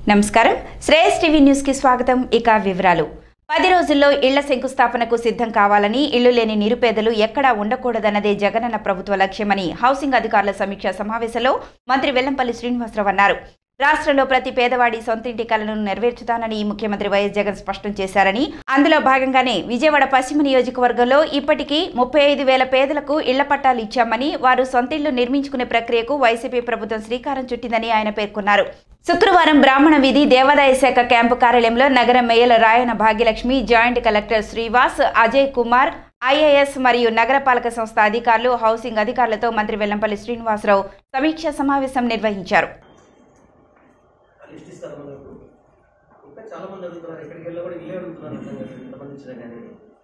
నమస్కారం Shreyas TV news కి స్వాగతం ఇక వివరాలు పది రోజుల్లో ఇళ్ల శంకుస్థాపనకు సిద్ధం కావాలని ఇళ్లు లేని నిరుపేదలు ఎక్కడా ఉండకూడదన్నదే జగనన్న ప్రభుత్వ లక్ష్యమని హౌసింగ్ అధికారుల సమీక్షా సమావేశంలో మంత్రి వెల్లంపల్లి శ్రీనివాసరావు అన్నారు రాష్ట్రంలో ప్రతి పేదవాడి సొంతింటి కలను నెరవేర్చుతానని ముఖ్యమంత్రి వైఎస్ జగన్ స్పష్టం చేశారని అందులో భాగంగానే విజయవాడ పశ్చిమ నియోజకవర్గంలో ఇప్పటికీ ముప్పై ఐదు వేల పేదలకు ఇళ్ల పట్టాలు ఇచ్చామని వారు సొంతిళ్లు నిర్మించుకునే ప్రక్రియకు వైసీపీ ప్రభుత్వం శ్రీకారం చుట్టిందని ఆయన పేర్కొన్నారు శుక్రవారం బ్రాహ్మణ వీధి దేవాదాయ శాఖ క్యాంపు కార్యాలయంలో నగర mayor Rayana Bhagyalakshmi joint collector Srivas Ajay Kumar IAS మరియు నగరపాలక సంస్థ అధికారులు హౌసింగ్ అధికారులతో మంత్రి వెల్లంపల్లి శ్రీనివాసరావు సమీక్షా సమావేశం నిర్వహించారు లిస్ట్ ఇస్తారు మనకు ఇంకా చాలా మంది అడుగుతున్నారు ఎక్కడికి వెళ్ళి కూడా ఇల్లే అడుగుతున్నారు అర్థం కాదు ఎంతమంది ఇచ్చినా కానీ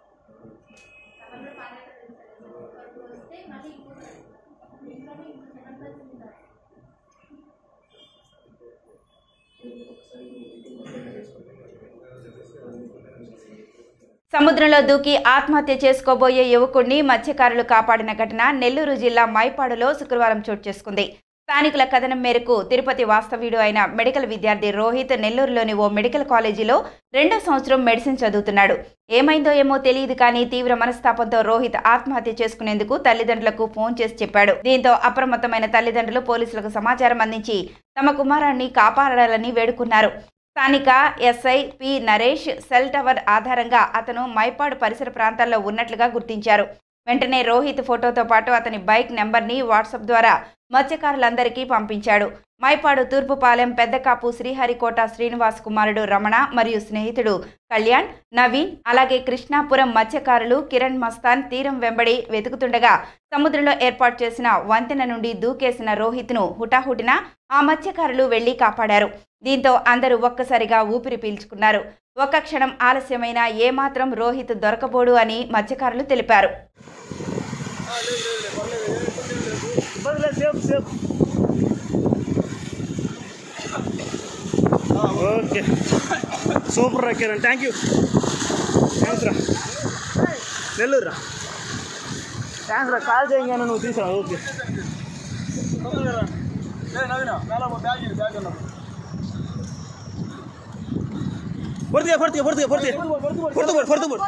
సముద్రంలో దూకి ఆత్మహత్య చేసుకోబోయే యువకుడిని మత్స్యకారులు కాపాడిన ఘటన నెల్లూరు జిల్లా మైపాడులో శుక్రవారం చోటు చేసుకుంది స్థానికుల కథనం మేరకు తిరుపతి వాస్తవ్యుడు అయిన మెడికల్ విద్యార్థి రోహిత్ నెల్లూరులోని ఓ మెడికల్ కాలేజీలో రెండో సంవత్సరం మెడిసిన్ చదువుతున్నాడు ఏమైందో ఏమో తెలియదు కానీ తీవ్ర మనస్తాపంతో రోహిత్ ఆత్మహత్య చేసుకునేందుకు తల్లిదండ్రులకు ఫోన్ చేసి చెప్పాడు దీంతో అప్రమత్తమైన తల్లిదండ్రులు పోలీసులకు సమాచారం అందించి తమ కుమారాన్ని కాపాడాలని వేడుకున్నారు స్థానిక SI P Naresh cell tower ఆధారంగా అతను మైపాడు పరిసర ప్రాంతాల్లో ఉన్నట్లుగా గుర్తించారు వెంటనే రోహిత్ ఫోటోతో పాటు అతని బైక్ నెంబర్ని వాట్సాప్ ద్వారా మత్స్యకారులందరికీ పంపించాడు మైపాడు తూర్పుపాలెం పెద్దకాపు శ్రీహరికోట శ్రీనివాస్ కుమారుడు రమణ మరియు స్నేహితుడు కళ్యాణ్ నవీన్ అలాగే కృష్ణాపురం మత్స్యకారులు కిరణ్ మస్తాన్ తీరం వెంబడి వెతుకుతుండగా సముద్రంలో ఏర్పాటు చేసిన వంతెన నుండి దూకేసిన రోహిత్ను హుటాహుటిన ఆ మత్స్యకారులు వెళ్లి కాపాడారు దీంతో అందరూ ఒక్కసారిగా ఊపిరి పీల్చుకున్నారు ఒక్క క్షణం ఆలస్యమైన ఏమాత్రం రోహిత్ దొరకబోడు అని మత్స్యకారులు తెలిపారు సేఫ్ సేఫ్ ఓకే సూపర్ రా కిరణ్ థ్యాంక్ యూ థ్యాంక్స్ రా నెల్లూరు రా థ్యాంక్స్ రా కాల్ చేయగానే నువ్వు తీసుకురా ఓకే పొడితే పొడితే పొడితే పొడితే పొడుతు పొడుతు పొడుతు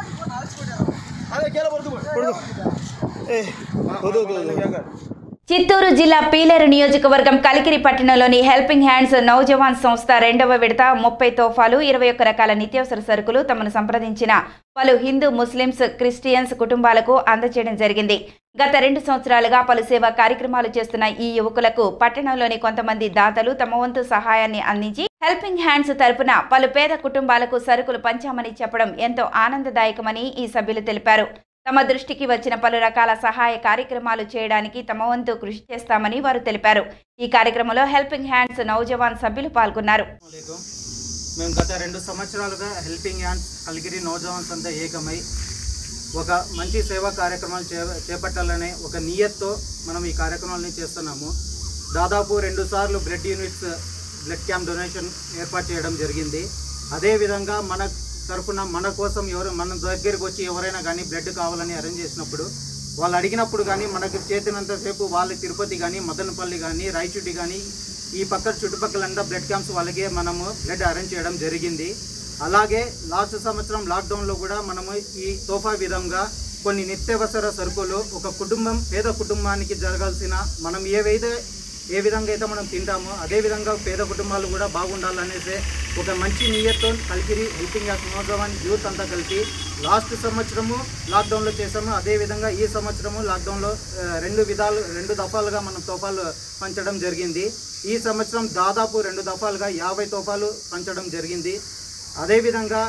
పొడుతు ఏ వద్దు వద్దు వద్దు చిత్తూరు జిల్లా పీలేరు నియోజకవర్గం కలికిరి పట్టణంలోని హెల్పింగ్ హ్యాండ్స్ నౌజవాన్ సంస్థ రెండవ విడత ముప్పై తోఫాలు ఇరవై ఒక్క రకాల నిత్యావసర సరుకులు తమను సంప్రదించిన పలు హిందూ ముస్లిమ్స్ క్రిస్టియన్స్ కుటుంబాలకు అందజేయడం జరిగింది గత రెండు సంవత్సరాలుగా పలు సేవా కార్యక్రమాలు చేస్తున్న ఈ యువకులకు పట్టణంలోని కొంతమంది దాతలు తమ వంతు సహాయాన్ని అందించి హెల్పింగ్ హ్యాండ్స్ తరపున పలు పేద కుటుంబాలకు సరుకులు పంచామని చెప్పడం ఎంతో ఆనందదాయకమని ఈ సభ్యులు తెలిపారు తమ దృష్టికి వచ్చిన పలు రకాల సహాయ కార్యక్రమాలు చేయడానికి తమ వంతు కృషి చేస్తామని వారు తెలిపారు ఈ కార్యక్రమంలో హెల్పింగ్ హ్యాండ్స్ నౌజవాన్ సభ్యులు పాల్గొన్నారు అస్సలాముఅలైకుం. మేము గత రెండు సంవత్సరాలుగా హెల్పింగ్ హ్యాండ్స్ కలిగిరి నోజవాన్స్ అంతా ఏకమై ఒక మంచి సేవా కార్యక్రమాలు చే చేపట్టాలనే ఒక నియత్తో మనం ఈ కార్యక్రమాలని చేస్తున్నాము దాదాపు రెండు సార్లు blood units blood camp donation ఏర్పాటు చేయడం జరిగింది అదేవిధంగా మన తరఫున మన కోసం ఎవరు మన దగ్గరికి వచ్చి ఎవరైనా కానీ బ్లడ్ కావాలని అరేంజ్ చేసినప్పుడు వాళ్ళు అడిగినప్పుడు కానీ మనకు చేతినంతసేపు వాళ్ళ తిరుపతి కానీ మదనపల్లి కానీ రాయచూటి కానీ ఈ పక్క చుట్టుపక్కలంతా బ్లడ్ క్యాంప్స్ వాళ్ళకే మనము బ్లడ్ అరేంజ్ చేయడం జరిగింది అలాగే లాస్ట్ సంవత్సరం లాక్డౌన్లో కూడా మనము ఈ తోఫా విధంగా కొన్ని నిత్యావసర సరుకులు ఒక కుటుంబం పేద కుటుంబానికి జరగాల్సిన మనం ఏవైతే ఏ విధంగా అయితే మనం తింటామో అదే విధంగా పేద కుటుంబాలు కూడా బాగుండాలనేసి ఒక మంచి నియత్తో కలిపిరి హెల్పింగ్ యాక్ట్ మహోత్సవాన్ని యూత్ అంతా కలిపి లాస్ట్ సంవత్సరము లాక్డౌన్లో చేసాము అదే విధంగా ఈ సంవత్సరము లాక్డౌన్లో ఆ, రెండు విధాలు రెండు దఫాలుగా మనం తోఫాలు పంచడం జరిగింది ఈ సంవత్సరం దాదాపు రెండు దఫాలుగా యాభై తోఫాలు పంచడం జరిగింది అదేవిధంగా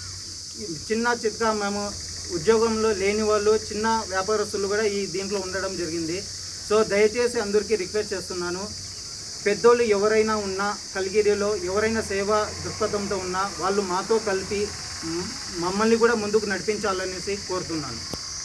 చిన్న చిత్కా మేము ఉద్యోగంలో లేని వాళ్ళు చిన్న వ్యాపారస్తులు కూడా ఈ దీంట్లో ఉండడం జరిగింది సో దయచేసి అందరికీ రిక్వెస్ట్ చేస్తున్నాను పెద్దోళ్ళు ఎవరైనా ఉన్నా కలిగిరిలో ఎవరైనా సేవా దృక్పథంతో ఉన్నా వాళ్ళు మాతో కలిపి మ్, మమ్మల్ని కూడా ముందుకు నడిపించాలనేసి కోరుతున్నాను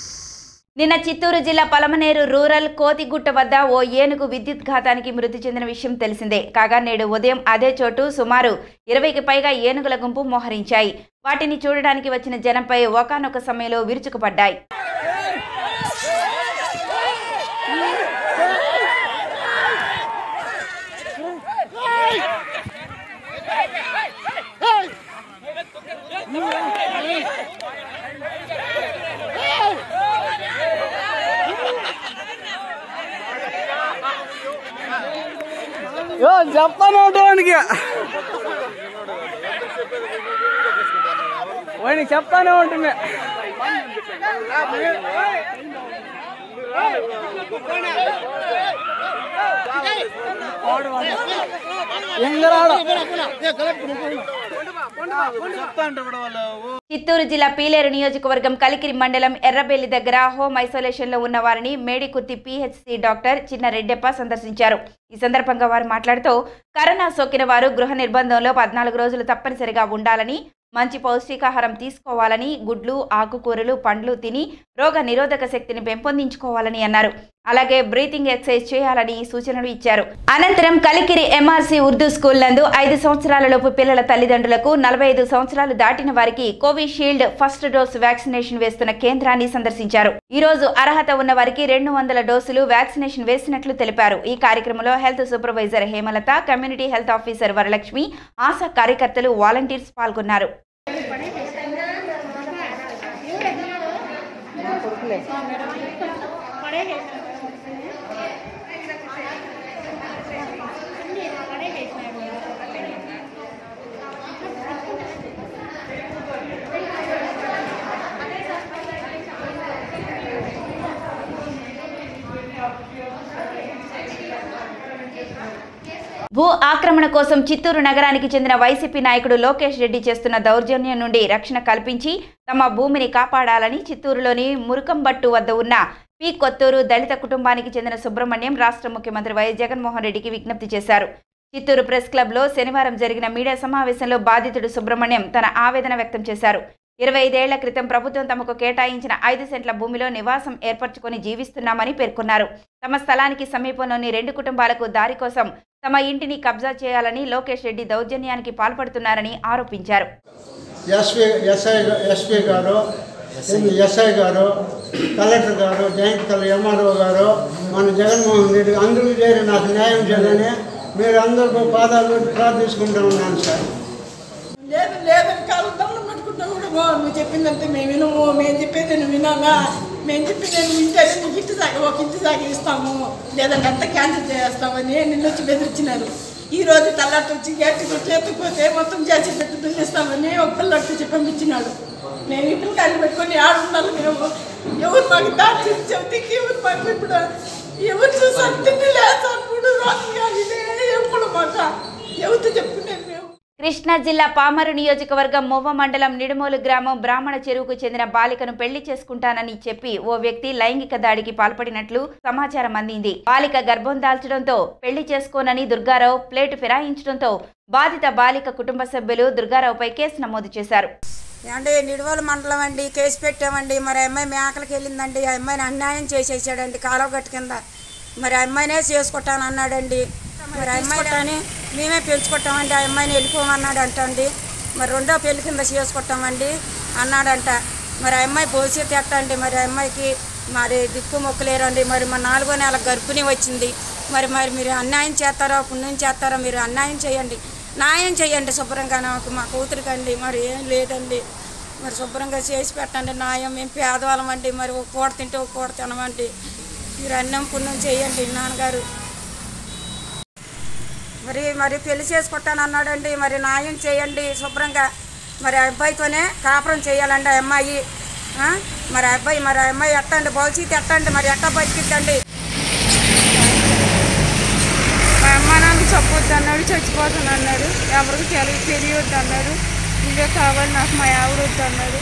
నిన్న చిత్తూరు జిల్లా పలమనేరు రూరల్ కోతిగుట్ట వద్ద ఓ ఏనుగు విద్యుత్ ఘాతానికి మృతి చెందిన విషయం తెలిసిందే కాగా నేడు ఉదయం అదే చోటు సుమారు ఇరవైకి పైగా ఏనుగుల గుంపు మోహరించాయి వాటిని చూడడానికి వచ్చిన జనంపై ఒకానొక సమయంలో విరుచుకుపడ్డాయి చెప్తాను వానికి వాడికి చెప్తానే ఉంటుంది చిత్తూరు జిల్లా పీలేరు నియోజకవర్గం కలికిరి మండలం ఎర్రబెల్లి దగ్గర హోమ్ ఐసోలేషన్ లో ఉన్న వారిని మేడికుర్తి పిహెచ్సి డాక్టర్ చిన్న రెడ్డెప్ప సందర్శించారు ఈ సందర్భంగా వారు మాట్లాడుతూ కరోనా సోకిన వారు గృహ నిర్బంధంలో పద్నాలుగు రోజులు తప్పనిసరిగా ఉండాలని మంచి పౌష్టికాహారం తీసుకోవాలని గుడ్లు ఆకుకూరలు పండ్లు తిని రోగ నిరోధక శక్తిని పెంపొందించుకోవాలని అన్నారు అలాగే బ్రీతింగ్ ఎక్సర్సైజ్ చేయాలని సూచనలు ఇచ్చారు అనంతరం కలికిరి ఎంఆర్సీ ఉర్దూ స్కూల్ నందు ఐదు సంవత్సరాల లోపు పిల్లల తల్లిదండ్రులకు నలభై ఐదు సంవత్సరాలు దాటిన వారికి కోవిషీల్డ్ ఫస్ట్ డోస్ వ్యాక్సినేషన్ వేస్తున్న కేంద్రాన్ని సందర్శించారు ఈ రోజు అర్హత ఉన్న వారికి రెండు వందల డోసులు వ్యాక్సినేషన్ వేసినట్లు తెలిపారు ఈ కార్యక్రమంలో health supervisor Hemalatha community health officer Varalakshmi ASHA కార్యకర్తలు వాలంటీర్స్ పాల్గొన్నారు భూ ఆక్రమణ కోసం చిత్తూరు నగరానికి చెందిన వైసీపీ నాయకుడు లోకేష్ రెడ్డి చేస్తున్న దౌర్జన్యం నుండి రక్షణ కల్పించి తమ భూమిని కాపాడాలని చిత్తూరులోని మురుకంబట్టు వద్ద ఉన్న పి కొత్తూరు దళిత కుటుంబానికి చెందిన సుబ్రహ్మణ్యం రాష్ట్ర ముఖ్యమంత్రి వైఎస్ జగన్మోహన్ రెడ్డికి విజ్ఞప్తి చేశారు చిత్తూరు ప్రెస్ క్లబ్లో శనివారం జరిగిన మీడియా సమావేశంలో బాధితుడు సుబ్రహ్మణ్యం తన ఆవేదన వ్యక్తం చేశారు ఇరవై ఐదేళ్ల క్రితం ప్రభుత్వం తమకు కేటాయించిన ఐదు సెంట్ల భూమిలో నివాసం ఏర్పరచుకొని జీవిస్తున్నామని పేర్కొన్నారు తమ స్థలానికి సమీపంలోని రెండు కుటుంబాలకు దారి కోసం తమ ఇంటిని కబ్జా చేయాలని లోకేష్ రెడ్డి దౌర్జన్యానికి పాల్పడుతున్నారని ఆరోపించారు ఎస్పీ ఎస్ఐ ఎస్పీ గారు ఎస్ఐ గారు కలెక్టర్ గారు జాయింట్ కలెక్టర్ ఎంఆర్ఓ గారు మన జగన్మోహన్ రెడ్డి అందరూ చేరి నాకు న్యాయం చేయాలని మీరు అందరూ పాదాలు పెట్టి ప్రార్థించుకుంటూ ఉన్నాను సార్ లేదు లేదని కాలు దండం పెట్టుకుంటా కూడా "ఓ, నువ్వు చెప్పిందంటే మేము వినము మేము చెప్పేది నువ్వు వినాలా మేము చెప్పి నేను వింటే నీకు ఇంటి సాగి ఒక ఇంటి సాగి ఇస్తాము లేదంటే అంతా క్యాన్సిల్ చేస్తామని నిన్న వచ్చి బెదిరించినారు ఈ రోజు తల్లాటి వచ్చి గట్టి కొట్టి ఎత్తుకుపోతే మొత్తం చేసి పెట్టి దున్నిస్తామని ఒక పిల్లడికి వచ్చి పంపించినాడు మేము ఈ పిల్లకాయలు పెట్టుకొని ఆడున్నాను మేము ఎవరు మాకు దాచి చెబుతీకి ఎవరు మాకు ఇప్పుడు ఎవరు చూసాను తిండి లేస్తాను మూడు రోజులు ఇదే ఎప్పుడు మాకు ఎవరితో చెప్పుకునేది మేము కృష్ణా జిల్లా పామరు నియోజకవర్గం మొవ్వ మండలం నిడుమోలు గ్రామం బ్రాహ్మణ చెరువుకు చెందిన బాలికను పెళ్లి చేసుకుంటానని చెప్పి ఓ వ్యక్తి లైంగిక దాడికి పాల్పడినట్లు సమాచారం అందింది బాలిక గర్భం దాల్చడంతో పెళ్లి చేసుకోనని దుర్గారావు ప్లేటు ఫిరాయించడంతో బాధిత బాలిక కుటుంబ సభ్యులు దుర్గారావుపై కేసు నమోదు చేశారు ఏమండి నిడువల మండలం అండి కేసు పెట్టామండి మరి ఆ అమ్మాయి మేకలకి వెళ్ళిందండి ఆ అమ్మాయిని అన్యాయం చేసేసాడండి కాలువ గట్టు కింద మరి ఆ అమ్మాయినే చేసుకుంటాను అన్నాడండి మరి ఆ అమ్మాయిని మేమే పెంచుకుంటామండి ఆ అమ్మాయిని వెళ్ళిపోమన్నాడు అంటండి మరి రెండో పెళ్లి కింద చేసుకుంటామండి అన్నాడంట మరి ఆ అమ్మాయి భవిష్యత్తు ఎట్టండి మరి ఆ అమ్మాయికి మరి దిక్కు మొక్కలేరండి మరి మా నాలుగో నెల గర్భిణి వచ్చింది మరి మరి మీరు అన్యాయం చేస్తారో పుణ్యం చేస్తారో మీరు అన్యాయం చేయండి న్యాయం చేయండి శుభ్రంగా నాకు మా కూతురికండి మరి ఏం లేదండి మరి శుభ్రంగా చేసి పెట్టండి న్యాయం మేము పేదవాళ్ళం అండి మరి ఒక కూడ తింటే ఒక కూడ తినమండి మీరు అన్నం పుణ్యం చేయండి నాన్నగారు మరి మరి పెళ్లి చేసుకుంటాను అన్నాడండి మరి న్యాయం చేయండి శుభ్రంగా మరి ఆ అబ్బాయితోనే కాపురం చేయాలండి ఆ అమ్మాయి ఆ? మరి ఆ అబ్బాయి మరి ఆ అమ్మాయి ఎట్టండి భవిష్యత్తు ఎట్టండి మరి ఎట్ట బతికిద్దండి మా అమ్మ నాన్న చెప్పొద్దు అన్నాడు చచ్చిపోతాను అన్నాడు ఎవరికి తెలియ తెలియొద్దు అన్నాడు ఇవే కావాలి నాకు మా ఆవిడ వద్దు అన్నాడు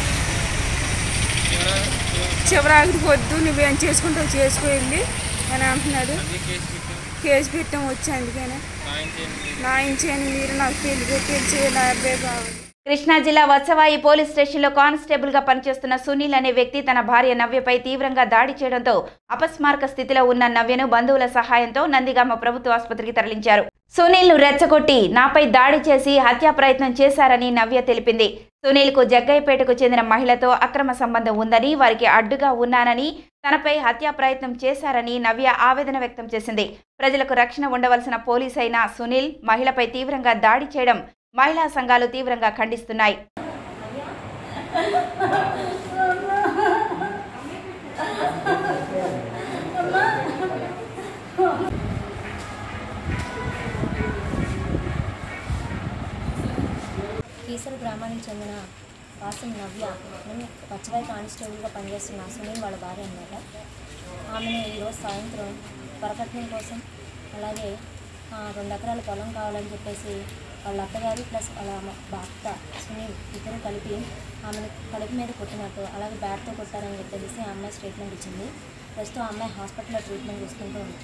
చివరాఖరికి వద్దు నువ్వేం చేసుకుంటావు చేసుకో వెళ్ళి అని అంటున్నాడు కేసు పెట్టాం వచ్చి అందుకనే న్యాయం చేయని మీరు నాకు పెళ్లి పెళ్లి చేయాలి నా అబ్బాయి కావాలి కృష్ణా జిల్లా వత్సవాయి పోలీస్ స్టేషన్లో కానిస్టేబుల్ గా పనిచేస్తున్న సునీల్ అనే వ్యక్తి తన భార్య నవ్యపై తీవ్రంగా దాడి చేయడంతో అపస్మారక స్థితిలో ఉన్న నవ్యను బంధువుల సహాయంతో నందిగామ ప్రభుత్వ ఆసుపత్రికి తరలించారు సునీల్ ను రెచ్చగొట్టి నాపై దాడి చేసి హత్యా ప్రయత్నం చేశారని నవ్య తెలిపింది సునీల్ కు జగ్గయ్యపేటకు చెందిన మహిళతో అక్రమ సంబంధం ఉందని వారికి అడ్డుగా ఉన్నానని తనపై హత్యా ప్రయత్నం చేశారని నవ్య ఆవేదన వ్యక్తం చేసింది ప్రజలకు రక్షణ ఉండవలసిన పోలీస్ అయిన సునీల్ మహిళపై తీవ్రంగా దాడి చేయడం మహిళా సంఘాలు తీవ్రంగా ఖండిస్తున్నాయి కీసర గ్రామానికి చెందిన వాసం నవ్య నేను పచ్చవాయి కానిస్టేబుల్గా పనిచేస్తున్న సునీల్ వాళ్ళ భార్య అనమాట ఆమెను ఈరోజు సాయంత్రం వరకట్నం కోసం అలాగే ఆ, రెండు ఎకరాల పొలం కావాలని చెప్పేసి వాళ్ళ అత్తగారు ప్లస్ వాళ్ళ అమ్మ- భర్త సునీల్ ఇద్దరు కలిపి ఆమెను కడుపు మీద కొట్టినట్టు అలాగే బ్యాట్తో కొట్టారని చెప్పేసి ఆ అమ్మాయి స్టేట్మెంట్ ఇచ్చింది ప్రస్తుతం ఆ అమ్మాయి హాస్పిటల్లో ట్రీట్మెంట్ తీసుకుంటూ ఉంది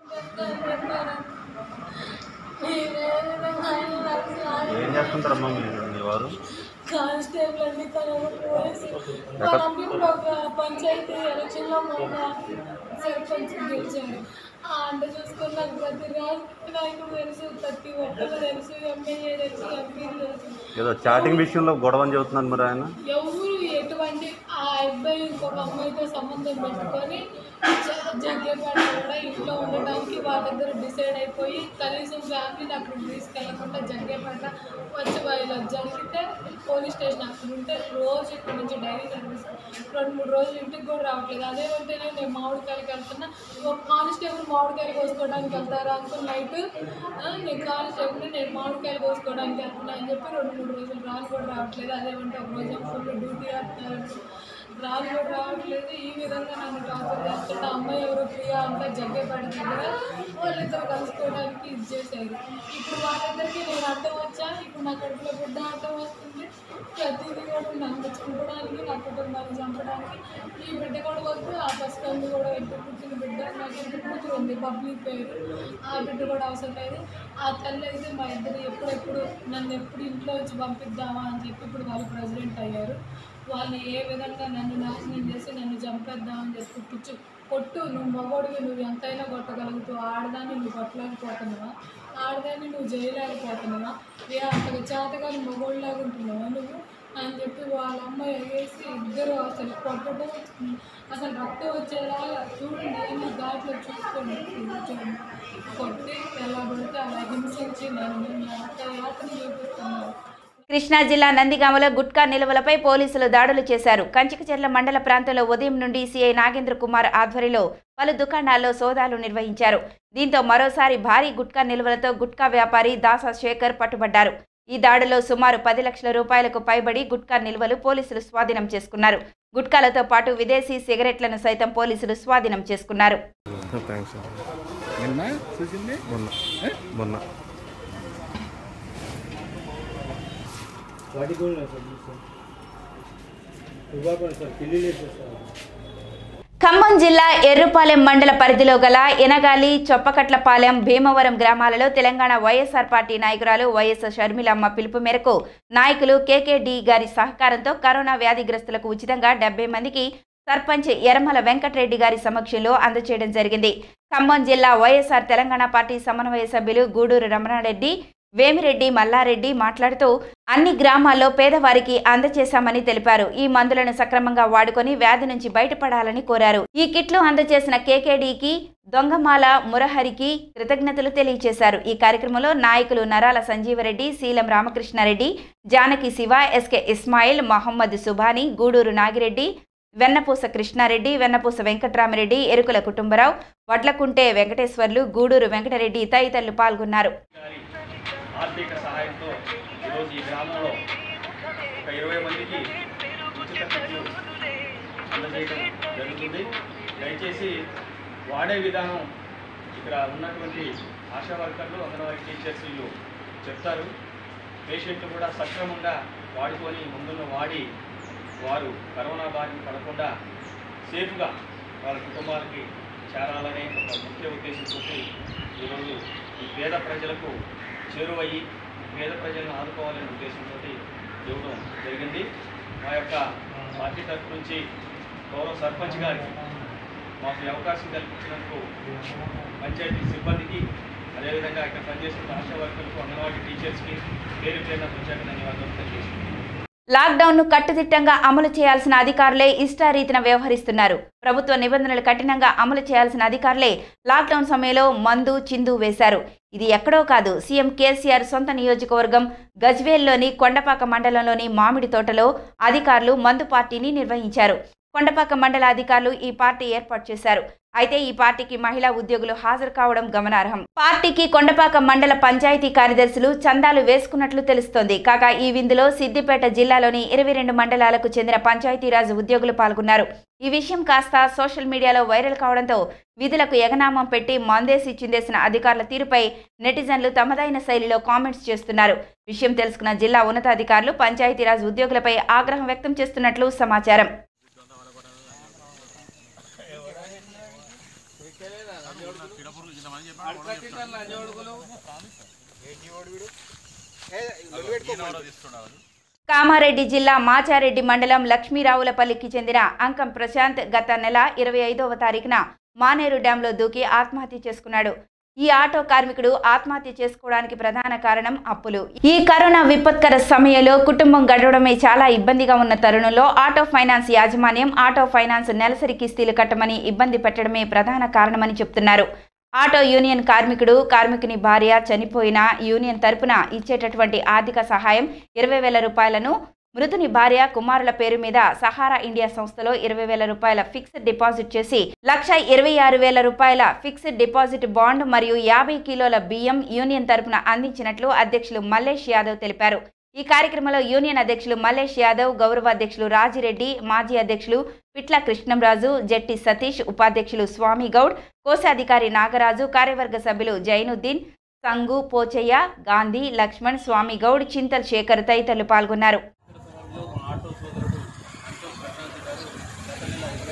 ఏం చేస్తుంటారమ్మా మీరు మీ వారు కానిస్టేబుల్ అండి తన పోలీసు వాళ్ళమ్మ ఇప్పుడు ఒక పంచాయతీ ఎలక్షన్లో మొన్న సర్పంచ్ గెలిచాడు ఆ అంట చూసుకుని నాకు ప్రతి రాజు నాయకుడు తెలుసు ప్రతి ఒక్కరు తెలుసు ఎమ్మెల్యే తెలుసు ఎంపీ తెలుసు ఏదో చాటింగ్ విషయంలో గొడవ అని చెబుతున్నారు మరి ఆయన ఎవరు ఎటువంటి ఆ అబ్బాయి ఇంకొక అమ్మాయితో సంబంధం పెట్టుకొని జగ్గేపాట కూడా ఇంట్లో ఉండడానికి వాళ్ళిద్దరు డిసైడ్ అయిపోయి కనీసం ఫ్యామిలీని అక్కడ తీసుకెళ్లకుండా జగ్గేపాట వచ్చి వాళ్ళు జరిగితే పోలీస్ స్టేషన్ అక్కడ ఉంటే రోజు ఇక్కడ నుంచి డైరీ కనిపిస్తుంది రెండు మూడు రోజులు ఇంటికి కూడా రావట్లేదు అదే ఉంటేనే నేను మామిడికాయలకి వెళ్తున్నా ఒక కానిస్టేబుల్ మామిడికాయలు కోసుకోవడానికి వెళ్తారా అంకుల్ నైట్ నేను కానిస్టేబుల్ నేను మామిడికాయలు కోసుకోవడానికి వెళ్తున్నా అని చెప్పి రెండు మూడు రోజులు రాను కూడా రావట్లేదు అదేమంటే ఒక రోజు ఫుల్ డ్యూటీ వేస్తున్నారు రాను కూడా రావట్లేదు ఈ విధంగా నన్ను టార్చర్ చేస్తుంటే అమ్మాయి ఎవరో ప్రియా అంతా జగ్గేపేట దగ్గర వాళ్ళిద్దరు కలుసుకోవడానికి ఇది చేశారు ఇప్పుడు వాళ్ళిద్దరికి నేను అడ్డం వచ్చా ఇప్పుడు నా కడుపులో బిడ్డ అడ్డం వస్తుంది ప్రతిదీ కూడా నన్ను చంపడానికి నా కుటుంబాన్ని చంపడానికి ఈ బిడ్డ కూడా వద్దు ఆ పసికంది కూడా ఇద్దరు పుట్టిన బిడ్డ నాకు ఇద్దరు కూతురు ఉంది పబ్లిక్ పేరు ఆ బిడ్డ కూడా అవసరం లేదు ఆ తల్లి అయితే మా ఇద్దరు ఎప్పుడెప్పుడు నన్ను ఎప్పుడు ఇంట్లో వచ్చి పంపిద్దామా అని చెప్పి ఇప్పుడు వాళ్ళు ప్రెసిడెంట్ అయ్యారు వాళ్ళు ఏ విధంగా నన్ను నాశనం చేసి నన్ను చంపేద్దామని చెప్పి పిచ్చు కొట్టు నువ్వు మగోడివి నువ్వు ఎంతైనా కొట్టగలుగుతావు ఆడదాన్ని నువ్వు కొట్టలేకపోతున్నావా ఆడదాన్ని నువ్వు చేయలేకపోతున్నావా ఏ అంతగా చేతగాని మగోళ్ళలాగా ఉంటున్నావా నువ్వు అని చెప్పి వాళ్ళ అమ్మ ఎగేసి ఇద్దరు అసలు కొట్టడం అసలు రక్తం వచ్చేలాగా చూడండి ఎన్ని ఘాట్లో చూసుకోండి కూర్చోండి కొట్టి ఎలా పడితే అలా హింసించి నన్ను ఎంత యాత్ర చూపిస్తున్నారు కృష్ణా జిల్లా నందిగామలో గుట్కా నిల్వలపై పోలీసులు దాడులు చేశారు కంచికచెర్ల మండల ప్రాంతంలో ఉదయం నుండి సీఐ నాగేంద్ర కుమార్ ఆధ్వర్యంలో పలు దుకాణాల్లో సోదాలు నిర్వహించారు దీంతో మరోసారి భారీ గుట్కా నిల్వలతో గుట్కా వ్యాపారి దాసా శేఖర్ పట్టుబడ్డారు ఈ దాడిలో సుమారు పది లక్షల రూపాయలకు పైబడి గుట్కా నిల్వలు పోలీసులు స్వాధీనం చేసుకున్నారు గుట్కాలతో పాటు విదేశీ సిగరెట్లను సైతం పోలీసులు స్వాధీనం చేసుకున్నారు థ్యాంక్స్ నిన్న చూసింది మొన్న మొన్న వాటికి కూడా సార్ ఇవ్వకుండా సార్ పెళ్ళి సార్ ఖమ్మం జిల్లా ఎర్రుపాలెం మండల పరిధిలో గల ఎనగాలి చొప్పకట్లపాలెం భీమవరం గ్రామాలలో తెలంగాణ వైఎస్ఆర్ పార్టీ నాయకురాలు వైఎస్ షర్మిలమ్మ పిలుపు మేరకు నాయకులు కేకేడి గారి సహకారంతో కరోనా వ్యాధిగ్రస్తులకు ఉచితంగా డెబ్బై మందికి సర్పంచ్ ఎరమల వెంకటరెడ్డి గారి సమక్షంలో అందజేయడం జరిగింది ఖమ్మం జిల్లా వైఎస్ఆర్ తెలంగాణ పార్టీ సమన్వయ సభ్యులు గూడూరు రమణారెడ్డి వేమిరెడ్డి మల్లారెడ్డి మాట్లాడుతూ అన్ని గ్రామాల్లో పేదవారికి అందజేశామని తెలిపారు ఈ మందులను సక్రమంగా వాడుకొని వ్యాధి నుంచి బయటపడాలని కోరారు ఈ కిట్లు అందజేసిన కేకేడీకి దొంగమాల మురహరికి కృతజ్ఞతలు తెలియజేశారు ఈ కార్యక్రమంలో నాయకులు నరాల సంజీవరెడ్డి శీలం రామకృష్ణారెడ్డి జానకి శివ ఎస్కే ఇస్మాయిల్ మహమ్మద్ సుభాని గూడూరు నాగిరెడ్డి వెన్నపూస కృష్ణారెడ్డి వెన్నపూస వెంకట్రామిరెడ్డి ఎరుకుల కుటుంబరావు వడ్లకుంటే వెంకటేశ్వర్లు గూడూరు వెంకటరెడ్డి తదితరులు పాల్గొన్నారు ఆర్థిక సహాయంతో ఈరోజు ఈ గ్రామంలో ఒక ఇరవై మందికి ఉచిత కిట్లు అందజేయడం జరుగుతుంది దయచేసి వాడే విధానం ఇక్కడ ఉన్నటువంటి ఆశా వర్కర్లు అంగన్వాడీ టీచర్స్ వీళ్ళు చెప్తారు పేషెంట్లు కూడా సక్రమంగా వాడుకొని ముందున్న వాడి వారు కరోనా బారిన పడకుండా సేఫ్గా వాళ్ళ కుటుంబాలకి చేరాలనే ఒక ముఖ్య ఉద్దేశంతో ఈరోజు ఈ పేద ప్రజలకు చేరువయ్యి పేద ప్రజలను ఆదుకోవాలనే ఉద్దేశంతో ఇవ్వడం జరిగింది మా యొక్క పార్టీ తరఫు నుంచి గౌరవ సర్పంచ్ గారికి మాకు ఈ అవకాశం కల్పించినందుకు పంచాయతీ సిబ్బందికి అదేవిధంగా ఇక్కడ పనిచేస్తున్న ఆశా వర్కర్లకు అంగన్వాడీ టీచర్స్కి పేరు పేరున ప్రత్యేక ధన్యవాదాలు తెలియజేస్తున్నాను లాక్డౌన్ను కట్టుదిట్టంగా అమలు చేయాల్సిన అధికారులే ఇష్టారీతిన వ్యవహరిస్తున్నారు ప్రభుత్వ నిబంధనలు కఠినంగా అమలు చేయాల్సిన అధికారులే లాక్డౌన్ సమయంలో మందు చిందు వేశారు ఇది ఎక్కడో కాదు సీఎం కేసీఆర్ సొంత నియోజకవర్గం గజ్వేల్లోని కొండపాక మండలంలోని మామిడి తోటలో అధికారులు మందు పార్టీని నిర్వహించారు కొండపాక మండల అధికారులు ఈ పార్టీ ఏర్పాటు చేశారు అయితే ఈ పార్టీకి మహిళా ఉద్యోగులు హాజరు కావడం గమనార్హం పార్టీకి కొండపాక మండల పంచాయతీ కార్యదర్శులు చందాలు వేసుకున్నట్లు తెలుస్తోంది కాగా ఈ విందులో సిద్దిపేట జిల్లాలోని ఇరవై రెండు మండలాలకు చెందిన పంచాయతీరాజ్ ఉద్యోగులు పాల్గొన్నారు ఈ విషయం కాస్త సోషల్ మీడియాలో వైరల్ కావడంతో విధులకు ఎగనామం పెట్టి మందేసి చిందేసిన అధికారుల తీరుపై నెటిజన్లు తమదైన శైలిలో కామెంట్స్ చేస్తున్నారు విషయం తెలుసుకున్న జిల్లా ఉన్నతాధికారులు పంచాయతీరాజ్ ఉద్యోగులపై ఆగ్రహం వ్యక్తం చేస్తున్నట్లు సమాచారం కామారెడ్డి జిల్లా మాచారెడ్డి మండలం లక్ష్మీరావులపల్లికి చెందిన అంకం ప్రశాంత్ గత నెల ఇరవై ఐదవ తారీఖున మానేరు డ్యాంలో దూకి ఆత్మహత్య చేసుకున్నాడు ఈ ఆటో కార్మికుడు ఆత్మహత్య చేసుకోవడానికి ప్రధాన కారణం అప్పులు ఈ కరోనా విపత్కర సమయంలో కుటుంబం గడవడమే చాలా ఇబ్బందిగా ఉన్న తరుణంలో ఆటో ఫైనాన్స్ యాజమాన్యం ఆటో ఫైనాన్స్ నెలసరి కిస్తీలు కట్టమని ఇబ్బంది పెట్టడమే ప్రధాన కారణమని చెప్తున్నారు ఆటో యూనియన్ కార్మికుడు కార్మికుని భార్య చనిపోయిన యూనియన్ తరపున ఇచ్చేటటువంటి ఆర్థిక సహాయం ఇరవై వేల రూపాయలను మృతుని భార్య కుమారుల పేరు మీద సహారా ఇండియా సంస్థలో ఇరవై వేల రూపాయల ఫిక్స్డ్ డిపాజిట్ చేసి లక్ష ఇరవై ఆరు వేల రూపాయల ఫిక్స్డ్ డిపాజిట్ బాండ్ మరియు యాభై కిలోల బియ్యం యూనియన్ తరపున అందించినట్లు అధ్యక్షులు మల్లేష్ యాదవ్ తెలిపారు ఈ కార్యక్రమంలో యూనియన్ అధ్యక్షులు మల్లేష్ యాదవ్ గౌరవ అధ్యక్షులు రాజిరెడ్డి మాజీ అధ్యక్షులు పిట్ల కృష్ణంరాజు జట్టి సతీష్ ఉపాధ్యక్షులు స్వామి గౌడ్ కోశాధికారి నాగరాజు కార్యవర్గ సభ్యులు జైనుద్దీన్ సంగు పోచయ్య గాంధీ లక్ష్మణ్ స్వామి గౌడ్ చింతల్ శేఖర్ తదితరులు పాల్గొన్నారు ఆటో సోదరుడు అంకం ప్రశాంత్ గారు గత నెల ఇరవై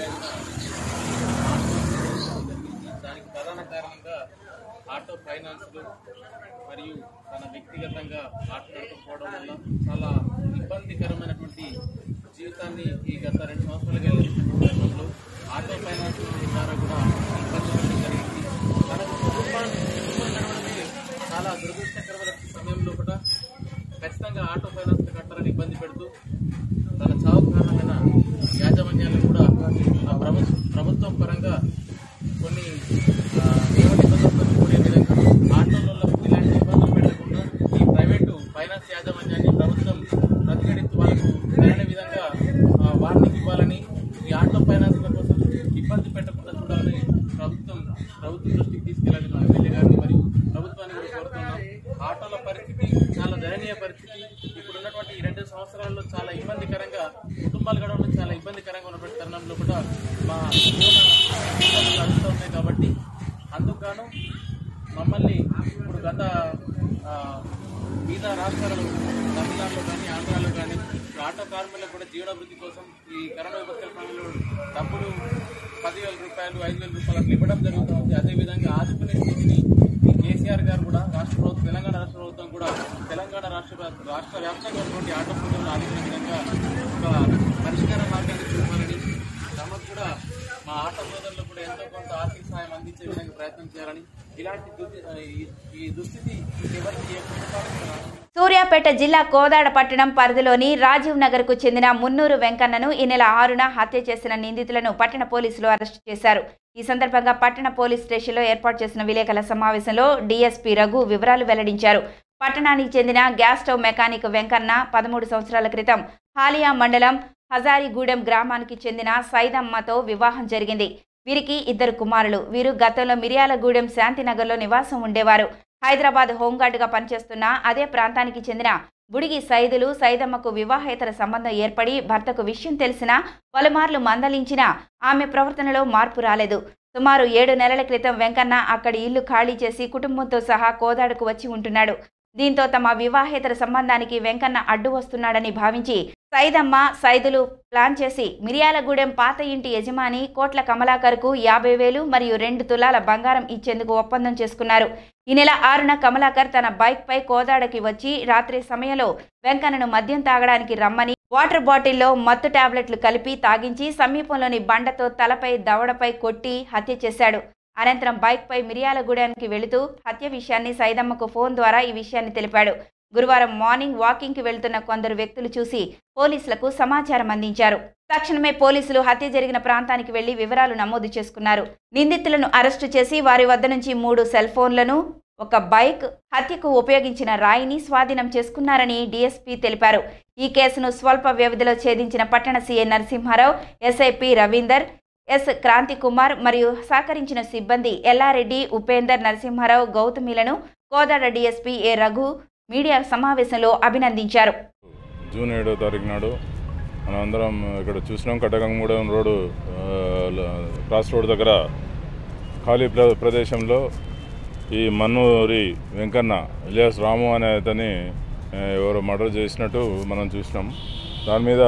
ఐదున దానికి ప్రధాన కారణంగా ఆటో ఫైనాన్స్లు మరియు తన వ్యక్తిగతంగా ఆటో నడపకపోవడం వల్ల చాలా ఇబ్బందికరమైనటువంటి జీవితాన్ని ఈ గత రెండు సంవత్సరాలుగా క్రమంలో ఆటో ఫైనాన్స్ ద్వారా కూడా ఇబ్బంది పడడం జరిగింది తన కుటుంబాన్ని కుటుంబం నడవడమే చాలా దురదృష్టకరమైన సమయంలో కూడా ఖచ్చితంగా ఆటో ఫైనాన్స్ కట్టాలని ఇబ్బంది పెడుతూ తన చావు కారణమైన యాజమాన్యాలు కూడా ఆ ప్రభు ప్రభుత్వం పరంగా కొన్ని ఆ, నియమ నిబంధనలతో కూడే విధంగా ఆటోలకు ఇలాంటి ఇబ్బందులు పెట్టకుండా ఈ ప్రైవేటు ఫైనాన్స్ యాజమాన్యాన్ని ప్రభుత్వం ప్రతిఘటిస్తూ వాళ్ళకు సరైన విధంగా ఆ, వార్నింగ్ ఇవ్వాలని ఈ ఆటో ఫైనాన్స్ల కోసం ఇబ్బంది పెట్టకుండా చూడాలని ప్రభుత్వం ప్రభుత్వం దృష్టికి తీసుకెళ్ళాలని మా ఎమ్మెల్యే గారిని మరియు ప్రభుత్వాన్ని కూడా కోరుతున్నాం ఆటోల పరిస్థితి చాలా దయనీయ పరిస్థితి ఇప్పుడు ఉన్నటువంటి ఈ రెండు సంవత్సరాల్లో చాలా ఇబ్బందికరంగా కుటుంబాలు గడవడం చాలా ఇబ్బందికరంగా ఉన్నటువంటి తరుణంలో కూడా మా జీవన అడుగుతూ ఉన్నాయి కాబట్టి అందుకు మమ్మల్ని ఇప్పుడు గత ఆ, మిగతా రాష్ట్రాలలో తమిళనాడులో కానీ ఆంధ్రాలో కానీ ఇప్పుడు ఆటో కార్మికులకు కూడా జీవనాభివృద్ధి కోసం ఈ కరోనా విపత్తుల సమయంలో డబ్బులు పదివేల రూపాయలు ఐదు వేల రూపాయలు అట్లా ఇవ్వడం జరుగుతుంది అదేవిధంగా ఆదుకునే స్థితిని ఈ కేసీఆర్ గారు కూడా రాష్ట్ర ప్రభుత్వం తెలంగాణ రాష్ట్ర ప్రభుత్వం కూడా తెలంగాణ రాష్ట్ర వ్యాప్- రాష్ట్ర వ్యాప్తంగా ఉన్నటువంటి ఆటో ప్రజలను ఆదుకునే విధంగా ఒక పరిష్కార మార్గాన్ని చూపాలని తమకు కూడా మా ఆటో సోదరులు కూడా ఎంతో కొంత ఆర్థిక సహాయం అందించే విధంగా ప్రయత్నం చేయాలని ఇలాంటి దుస్థి- ఈ- ఈ దుస్థితి ఎవరికి ఏ కుటుంబానికి రాదు. సూర్యాపేట జిల్లా కోదాడ పట్టణం పరిధిలోని రాజీవ్ నగర్ కు చెందిన మున్నూరు వెంకన్నను ఈ నెల ఆరున హత్య చేసిన నిందితులను పట్టణ పోలీసులు అరెస్టు చేశారు ఈ సందర్భంగా పట్టణ పోలీస్ స్టేషన్లో ఏర్పాటు చేసిన విలేకరుల సమావేశంలో డీఎస్పీ రఘు వివరాలు వెల్లడించారు పట్టణానికి చెందిన గ్యాస్ స్టవ్ మెకానిక్ వెంకన్న పదమూడు సంవత్సరాల క్రితం హాలియా మండలం హజారిగూడెం గ్రామానికి చెందిన సైదమ్మతో వివాహం జరిగింది వీరికి ఇద్దరు కుమారులు వీరు గతంలో మిర్యాలగూడెం శాంతినగర్లో నివాసం ఉండేవారు హైదరాబాద్ హోంగార్డుగా పనిచేస్తున్న అదే ప్రాంతానికి చెందిన బుడిగి సైదులు సైదమ్మకు వివాహేతర సంబంధం ఏర్పడి భర్తకు విషయం తెలిసినా పలుమార్లు మందలించినా ఆమె ప్రవర్తనలో మార్పు రాలేదు సుమారు ఏడు నెలల క్రితం వెంకన్న అక్కడి ఇల్లు ఖాళీ చేసి కుటుంబంతో సహా కోదాడుకు వచ్చి ఉంటున్నాడు దీంతో తమ వివాహేతర సంబంధానికి వెంకన్న అడ్డు వస్తున్నాడని భావించి సైదమ్మ సైదులు ప్లాన్ చేసి మిరియాలగూడెం పాత ఇంటి యజమాని కోట్ల కమలాకర్కు యాభై వేలు మరియు రెండు తులాల బంగారం ఇచ్చేందుకు ఒప్పందం చేసుకున్నారు ఈ నెల ఆరున కమలాకర్ తన బైక్ పై కోదాడకి వచ్చి రాత్రి సమయంలో వెంకన్నను మద్యం తాగడానికి రమ్మని వాటర్ బాటిల్లో మత్తు టాబ్లెట్లు కలిపి తాగించి సమీపంలోని బండతో తలపై దవడపై కొట్టి హత్య చేశాడు అనంతరం బైక్ పై మిరియాలగూడెంకి వెళుతూ హత్య విషయాన్ని సైదమ్మకు ఫోన్ ద్వారా ఈ విషయాన్ని తెలిపాడు గురువారం మార్నింగ్ వాకింగ్కి వెళ్తున్న కొందరు వ్యక్తులు చూసి పోలీసులకు సమాచారం అందించారు తక్షణమే పోలీసులు హత్య జరిగిన ప్రాంతానికి వెళ్లి వివరాలు నమోదు చేసుకున్నారు నిందితులను అరెస్టు చేసి వారి వద్ద నుంచి మూడు సెల్ ఫోన్లను ఒక బైక్ హత్యకు ఉపయోగించిన రాయిని స్వాధీనం చేసుకున్నారని డీఎస్పీ తెలిపారు ఈ కేసును స్వల్ప వ్యవధిలో ఛేదించిన పట్టణ CA Narasimharao SI P Ravinder S Kranthi Kumar మరియు సహకరించిన సిబ్బంది ఎల్లారెడ్డి ఉపేందర్ నరసింహారావు గౌతమిలను Kodad DSP A Raghu media సమావేశంలో అభినందించారు జూన్ ఏడో తారీఖు నాడు మనం అందరం ఇక్కడ చూసినాం కటకంగూడెం రోడ్డు ఆ, ల- క్రాస్ రోడ్ దగ్గర ఖాళీ ప్ర ప్రదేశంలో ఈ మన్నూరి వెంకన్న ఇలియాస్ రాము అనే అతని ఆ, ఎవరో మర్డర్ చేసినట్టు మనం చూసినాం దాని మీద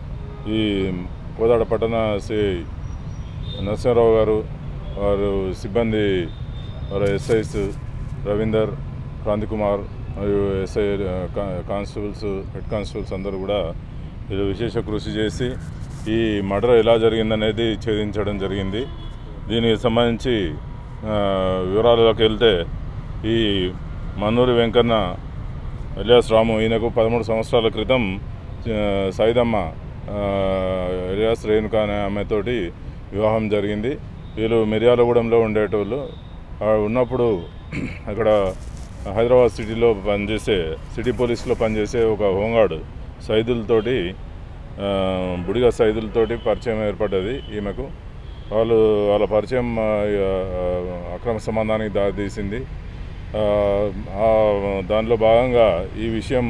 ఈ కోదాడ పట్టణ శ్రీ నరసింహారావు గారు వారు సిబ్బంది వారు ఎస్ఐస్ రవీందర్ క్రాంతికుమార్ మరియు ఎస్ఐ కా- కానిస్టేబుల్స్ హెడ్ కానిస్టేబుల్స్ అందరూ కూడా వీళ్ళు విశేష కృషి చేసి ఈ మర్డర్ ఎలా జరిగిందనేది ఛేదించడం జరిగింది దీనికి సంబంధించి ఆ, వివరాలలోకి వెళ్తే ఈ మన్నూరి వెంకన్న ఎలియాస్ రాము ఈయనకు పదమూడు సంవత్సరాల క్రితం ఆ, సైదమ్మ ఆ, ఎలియాస్ రేణుకా అనే ఆమెతోటి వివాహం జరిగింది వీళ్ళు మిర్యాలగూడెంలో ఉండేటోళ్ళు ఆ, ఉన్నప్పుడు అక్కడ హైదరాబాద్ సిటీలో పనిచేసే సిటీ పోలీస్లో పనిచేసే ఒక హోంగార్డ్ సైదులతోటి ఆ, బుడిగ సైదులతోటి పరిచయం ఏర్పడ్డది ఈమెకు వాళ్ళు వాళ్ళ పరిచయం ఆ, ఆ, అక్రమ సంబంధానికి దారితీసింది ఆ, ఆ, దానిలో భాగంగా ఈ విషయం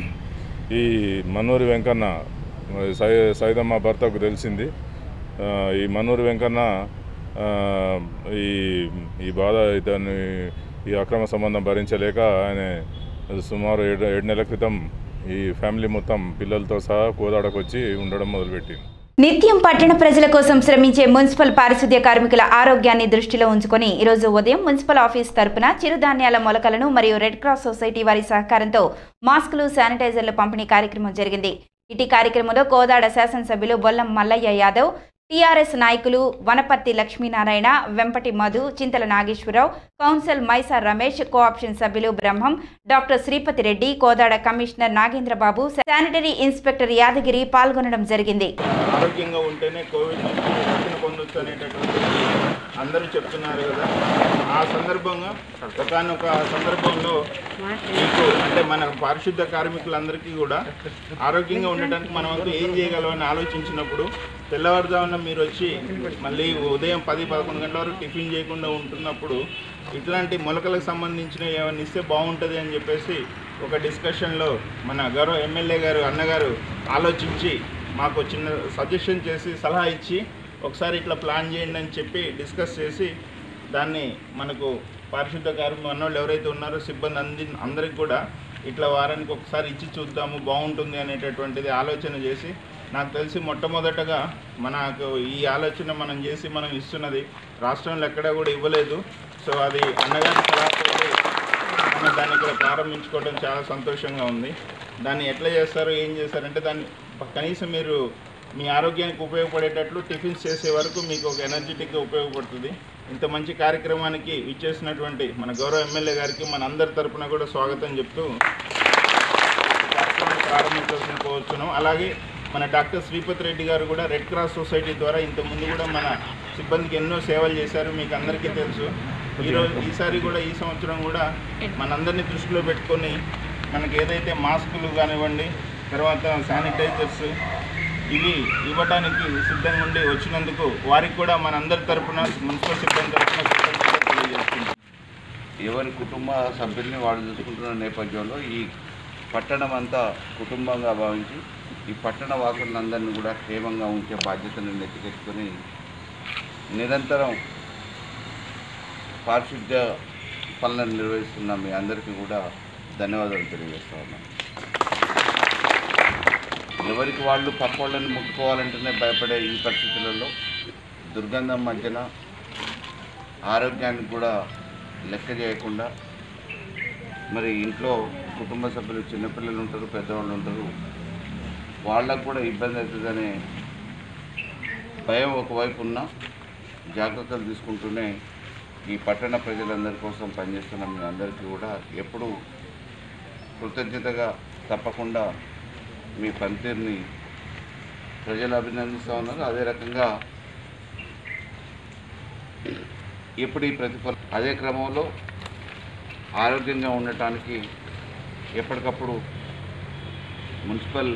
ఈ మన్నూరి వెంకన్న సై సైదమ్మ భర్తకు తెలిసింది ఆ, ఈ మన్నూరి వెంకన్న ఆ, ఈ ఈ బాధ ఇతన్ని ఈ అక్రమ సంబంధం భరించలేక ఆయన సుమారు ఏడు ఏడు నెలల క్రితం ఈ ఫ్యామిలీ మొత్తం పిల్లలతో సహా కోదాడకు వచ్చి ఉండడం మొదలుపెట్టింది నిత్యం పట్టణ ప్రజల కోసం శ్రమించే మున్సిపల్ పారిశుద్ధ్య కార్మికుల ఆరోగ్యాన్ని దృష్టిలో ఉంచుకొని ఈరోజు ఉదయం మున్సిపల్ ఆఫీస్ తరపున చిరుధాన్యాల మొలకలను మరియు రెడ్ క్రాస్ సొసైటీ వారి సహకారంతో మాస్కులు శానిటైజర్ల పంపిణీ కార్యక్రమం జరిగింది ఇటీ కార్యక్రమంలో కోదాడ శాసనసభ్యులు బొల్లం మల్లయ్య యాదవ్ టీఆర్ఎస్ నాయకులు వనపర్తి లక్ష్మీనారాయణ వెంపటి మధు చింతల నాగేశ్వరరావు కౌన్సిల్ మైసా రమేష్ కోఆప్షన్ సభ్యులు Brahmam doctor Sripathi Reddy Kodad commissioner Nagendrababu sanitary inspector Yadagiri పాల్గొనడం జరిగింది ఆరోగ్యంగా ఉంటేనే కోవిడ్ నుంచి రక్షణ పొందొచ్చు అనేటటువంటి అందరూ చెప్తున్నారు కదా ఆ సందర్భంగా ఒకనొక సందర్భంలో మీకు అంటే మన పారిశుద్ధ కార్మికులందరికీ కూడా ఆరోగ్యంగా ఉండటానికి మనం అంతా ఏం చేయగలమని ఆలోచించినప్పుడు తెల్లవారుజామున మీరు వచ్చి మళ్ళీ ఉదయం పది పదకొండు గంటల వరకు టిఫిన్ చేయకుండా ఉంటున్నప్పుడు ఇట్లాంటి మొలకలకు సంబంధించిన ఏమైనా ఇస్తే బాగుంటుంది అని చెప్పేసి ఒక డిస్కషన్లో మన గౌరవ ఎమ్మెల్యే గారు అన్నగారు ఆలోచించి మాకు చిన్న సజెషన్ చేసి సలహా ఇచ్చి ఒకసారి ఇట్లా ప్లాన్ చేయండి అని చెప్పి డిస్కస్ చేసి దాన్ని మనకు పారిశుద్ధ కార్మికులు అన్నోళ్ళు ఎవరైతే ఉన్నారో సిబ్బంది అంది అందరికి కూడా ఇట్లా వారానికి ఒకసారి ఇచ్చి చూద్దాము బాగుంటుంది అనేటటువంటిది ఆలోచన చేసి నాకు తెలిసి మొట్టమొదటగా మనకు ఈ ఆలోచన మనం చేసి మనం ఇస్తున్నది రాష్ట్రంలో ఎక్కడా కూడా ఇవ్వలేదు సో అది అన్నగారి సలహాతో మనం దాన్ని ఇక్కడ ప్రారంభించుకోవడం చాలా సంతోషంగా ఉంది దాన్ని ఎట్లా చేస్తారు ఏం చేస్తారంటే దాన్ని కనీసం మీరు మీ ఆరోగ్యానికి ఉపయోగపడేటట్లు టిఫిన్స్ చేసే వరకు మీకు ఒక ఎనర్జెటిక్గా ఉపయోగపడుతుంది ఇంత మంచి కార్యక్రమానికి ఇచ్చేసినటువంటి మన గౌరవ ఎమ్మెల్యే గారికి మన అందరి తరపున కూడా స్వాగతం చెప్తూ కార్యక్రమాన్ని ప్రారంభించాల్సిన కోరుచున్నాం అలాగే మన డాక్టర్ శ్రీపతి రెడ్డి గారు కూడా రెడ్ క్రాస్ సొసైటీ ద్వారా ఇంతకుముందు కూడా మన సిబ్బందికి ఎన్నో సేవలు చేశారు మీకు అందరికీ తెలుసు ఈరోజు ఈసారి కూడా ఈ సంవత్సరం కూడా మనందరినీ దృష్టిలో పెట్టుకొని మనకి ఏదైతే మాస్కులు కానివ్వండి తర్వాత శానిటైజర్స్ ఇవి ఇవ్వడానికి సిద్ధంగా ఉండి వచ్చినందుకు వారికి కూడా మనందరి తరపున మున్సిపల్ సిబ్బంది తరపున కృతజ్ఞతలు తెలియజేస్తున్నాం ఎవరి కుటుంబ సభ్యుల్ని వాళ్ళు చూసుకుంటున్న నేపథ్యంలో ఈ పట్టణం అంతా కుటుంబంగా భావించి ఈ పట్టణ వాసులందరినీ కూడా క్షేమంగా ఉంచే బాధ్యతను నెత్తికెత్తుకొని నిరంతరం పారిశుద్ధ్య పనులను నిర్వహిస్తున్న మీ అందరికీ కూడా ధన్యవాదాలు తెలియజేస్తా ఉన్నాను ఎవరికి వాళ్ళు పక్క వాళ్ళని ముట్టుకోవాలంటేనే భయపడే ఈ పరిస్థితులలో దుర్గంధం మధ్యన ఆరోగ్యానికి కూడా లెక్క చేయకుండా మరి ఇంట్లో కుటుంబ సభ్యులు చిన్నపిల్లలు ఉంటారు పెద్దవాళ్ళు ఉంటారు వాళ్ళకు కూడా ఇబ్బంది అవుతుందనే భయం ఒకవైపు ఉన్న జాగ్రత్తలు తీసుకుంటూనే ఈ పట్టణ ప్రజలందరి కోసం పనిచేస్తున్న మీ అందరికీ కూడా ఎప్పుడు కృతజ్ఞతగా తప్పకుండా మీ పనితీరుని ప్రజలు అభినందిస్తూ ఉన్నారు అదే రకంగా ఎప్పుడు ఈ ప్రతిఫలం అదే క్రమంలో ఆరోగ్యంగా ఉండటానికి ఎప్పటికప్పుడు మున్సిపల్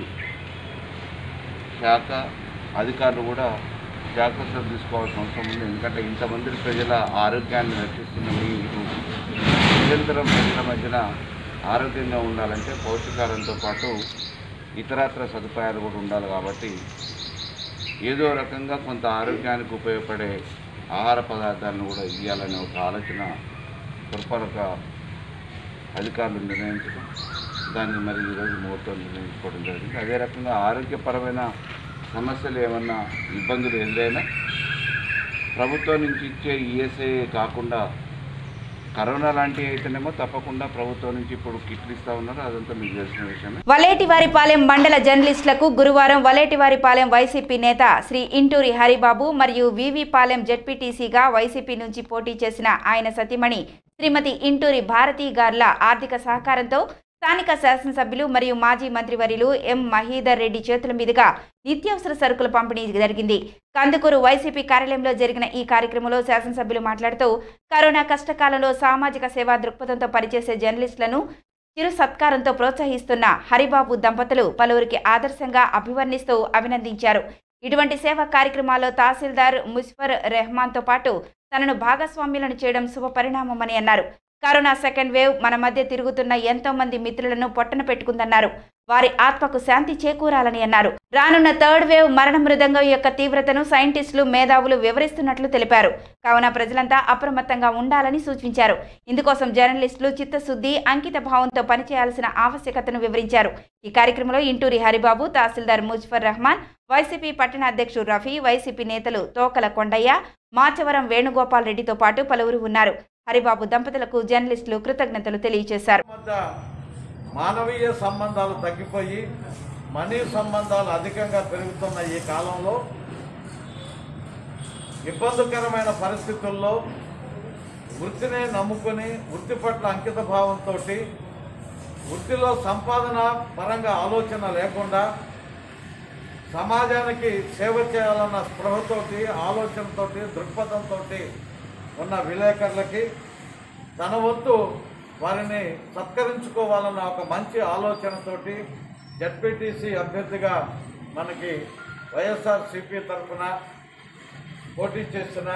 శాఖ అధికారులు కూడా జాగ్రత్తలు తీసుకోవాల్సిన అవసరం ఉంది ఎందుకంటే ఇంతమంది ప్రజల ఆరోగ్యాన్ని రక్షిస్తున్న మీరు నిరంతరం ప్రజల మధ్యన ఆరోగ్యంగా ఉండాలంటే పౌష్టికారంతో పాటు ఇతరత్ర సదుపాయాలు కూడా ఉండాలి కాబట్టి ఏదో రకంగా కొంత ఆరోగ్యానికి ఉపయోగపడే ఆహార పదార్థాలను కూడా ఇవ్వాలనే ఒక ఆలోచన పురపాలక అధికారులు నిర్ణయించడం దాన్ని మరి ఈరోజు ముహూర్తం నిర్ణయించుకోవడం జరిగింది అదే రకంగా ఆరోగ్యపరమైన సమస్యలు ఏమన్నా ఇబ్బందులు ఎదురైనా ప్రభుత్వం నుంచి ఇచ్చే ఈఎస్ఐ కాకుండా కరోనా లాంటివి అయితేనేమో తప్పకుండా ప్రభుత్వం నుంచి ఇప్పుడు కిట్లు ఇస్తూ ఉన్నారు అదంతా మీకు తెలిసిన విషయమే వలేటివారిపాలెం మండల జర్నలిస్టులకు గురువారం వలేటివారిపాలెం వైసీపీ నేత శ్రీ ఇంటూరి హరిబాబు మరియు వివిపాలెం జెడ్పీటీసీగా వైసీపీ నుంచి పోటీ చేసిన ఆయన సతీమణి శ్రీమతి ఇంటూరి భారతీ గార్ల ఆర్థిక సహకారంతో స్థానిక శాసనసభ్యులు మరియు మాజీ మంత్రివర్యులు ఎం మహీదర్ రెడ్డి చేతుల మీదుగా నిత్యావసర సరుకుల పంపిణీ జరిగింది కందుకూరు వైసీపీ కార్యాలయంలో జరిగిన ఈ కార్యక్రమంలో శాసనసభ్యులు మాట్లాడుతూ కరోనా కష్టకాలంలో సామాజిక సేవా దృక్పథంతో పనిచేసే జర్నలిస్టులను చిరు సత్కారంతో ప్రోత్సహిస్తున్న హరిబాబు దంపతులు పలువురికి ఆదర్శంగా అభివర్ణిస్తూ అభినందించారు ఇటువంటి సేవా కార్యక్రమాల్లో తహసీల్దార్ ముస్ఫర్ రెహమాన్తో పాటు తనను భాగస్వామ్యులను చేయడం శుభపరిణామమని అన్నారు కరోనా సెకండ్ వేవ్ మన మధ్య తిరుగుతున్న ఎంతో మంది మిత్రులను పొట్టన పెట్టుకుందన్నారు వారి ఆత్మకు శాంతి చేకూరాలని అన్నారు రానున్న థర్డ్ వేవ్ మరణ మృదంగం యొక్క తీవ్రతను సైంటిస్టులు మేధావులు వివరిస్తున్నట్లు తెలిపారు కావున ప్రజలంతా అప్రమత్తంగా ఉండాలని సూచించారు ఇందుకోసం జర్నలిస్టులు చిత్తశుద్ధి అంకిత భావంతో పనిచేయాల్సిన ఆవశ్యకతను వివరించారు ఈ కార్యక్రమంలో ఇంటూరి హరిబాబు తహసీల్దార్ ముజ్ఫర్ రహమాన్ వైసీపీ పట్టణ అధ్యక్షుడు రఫీ వైసీపీ నేతలు తోకల కొండయ్య మాచవరం వేణుగోపాల్ రెడ్డితో పాటు పలువురు ఉన్నారు హరిబాబు దంపతులకు జర్నలిస్టులు కృతజ్ఞతలు తెలియజేశారు మానవీయ సంబంధాలు తగ్గిపోయి మనీ సంబంధాలు అధికంగా పెరుగుతున్న ఈ కాలంలో ఇబ్బందికరమైన పరిస్థితుల్లో వృత్తిని నమ్ముకొని వృత్తి పట్ల అంకిత భావంతో వృత్తిలో సంపాదన పరంగా ఆలోచన లేకుండా సమాజానికి సేవ చేయాలన్న స్పృహతోటి ఆలోచనతోటి దృక్పథంతో ఉన్న విలేకరులకి తన వంతు వారిని సత్కరించుకోవాలన్న ఒక మంచి ఆలోచనతోటి జడ్పీటీసీ అభ్యర్థిగా మనకి వైఎస్ఆర్ సిపి తరఫున పోటీ చేస్తున్న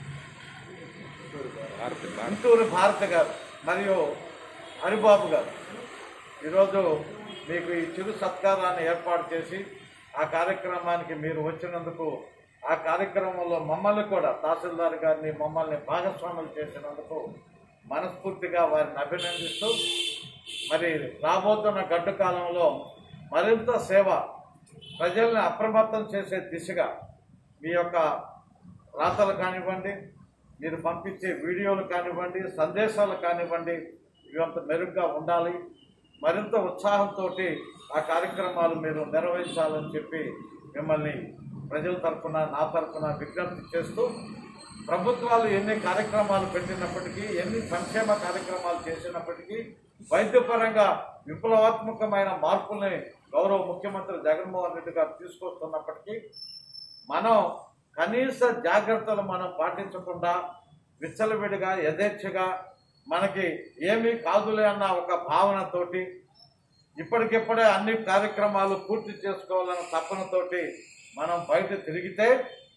గుంటూరు భారతి గారు మరియు హరిబాబు గారు ఈరోజు మీకు ఈ చిరు సత్కారాన్ని ఏర్పాటు చేసి ఆ కార్యక్రమానికి మీరు వచ్చినందుకు ఆ కార్యక్రమంలో మమ్మల్ని కూడా తహసీల్దార్ గారిని మమ్మల్ని భాగస్వాములు చేసినందుకు మనస్ఫూర్తిగా వారిని అభినందిస్తూ మరి రాబోతున్న గడ్డు కాలంలో మరింత సేవ ప్రజల్ని అప్రమత్తం చేసే దిశగా మీ యొక్క రాతలు కానివ్వండి మీరు పంపించే వీడియోలు కానివ్వండి సందేశాలు కానివ్వండి ఇవంత మెరుగ్గా ఉండాలి మరింత ఉత్సాహంతో ఆ కార్యక్రమాలు మీరు నిర్వహించాలని చెప్పి మిమ్మల్ని ప్రజల తరఫున నా తరఫున విజ్ఞప్తి చేస్తూ ప్రభుత్వాలు ఎన్ని కార్యక్రమాలు పెట్టినప్పటికీ ఎన్ని సంక్షేమ కార్యక్రమాలు చేసినప్పటికీ వైద్యపరంగా విప్లవాత్మకమైన మార్పుల్ని గౌరవ ముఖ్యమంత్రి జగన్మోహన్ రెడ్డి గారు తీసుకొస్తున్నప్పటికీ మనం కనీస జాగ్రత్తలు మనం పాటించకుండా విచ్చలవిడిగా యథేచ్ఛగా మనకి ఏమీ కాదులే అన్న ఒక భావనతోటి ఇప్పటికిప్పుడే అన్ని కార్యక్రమాలు పూర్తి చేసుకోవాలన్న తపనతోటి మనం బయట తిరిగితే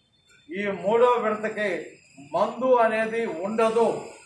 ఈ మూడో విడతకి మందు అనేది ఉండదు